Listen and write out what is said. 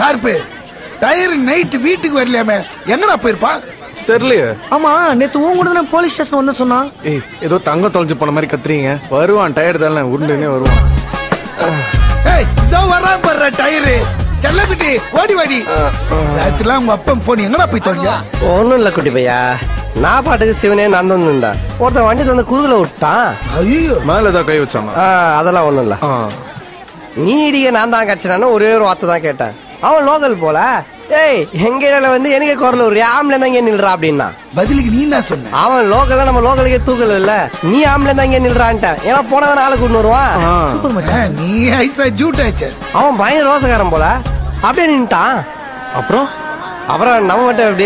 Sharp tyre night வீட்டுக்கு வரலையாமே எங்கடா போயிருப்பான் தெரியலையே ஆமா நேத்து உன் கூட தானே போலீஸ் ஸ்டேஷன் வந்து சொன்னான் ஏய் ஏதோ தங்கம் தொலைஞ்சு போன மாதிரி கத்துறீங்க வருவான் டயர் தானே உருண்டுனே வருவான் ஏய் இதோ வரான் பாரு டயரு செல்லக்குட்டி ஓடி வாடி ராத்திரிலாம் உங்க அப்பன் போன் எங்கடா போய் தொலைஞ்சா ஒன்றும் இல்லை குட்டி பையா நான் பாட்டுக்கு சிவனே நான் வந்துருந்தா ஒருத்தன் வண்டி தந்து குறுகல விட்டான் ஐயோ மேல ஏதோ கை வச்சானா ஆ, அதெல்லாம் ஒன்றும் இல்லை ஆ. நீ இடிக்க நான் தான் கட்சினான்னு ஒரே ஒரு வார்த்தை தான் கேட்டேன் அவன் லோக்கல் போல ஏய் எங்க ஏரியால வந்து எனக்கு குரல் ஒரு ஆம்பளை தான் இங்கே நில்றா அப்படின்னா பதிலுக்கு நீ என்ன சொன்ன அவன் லோக்கல்ல நம்ம லோக்கலுக்கே தூக்கல இல்ல நீ ஆம்பளை தான் இங்கே நில்றான்ட்டேன் ஏன்னா போனதான் ஆளு கொண்டு வருவான் ஆ. ஆ, நீ ஐசா ஜூட் ஆச்ச அவன் பயங்கர ரோசக்காரன் போல அப்படியே நின்ட்டான் அப்புறம் அப்புறம் நம்ம மட்டும் எப்படி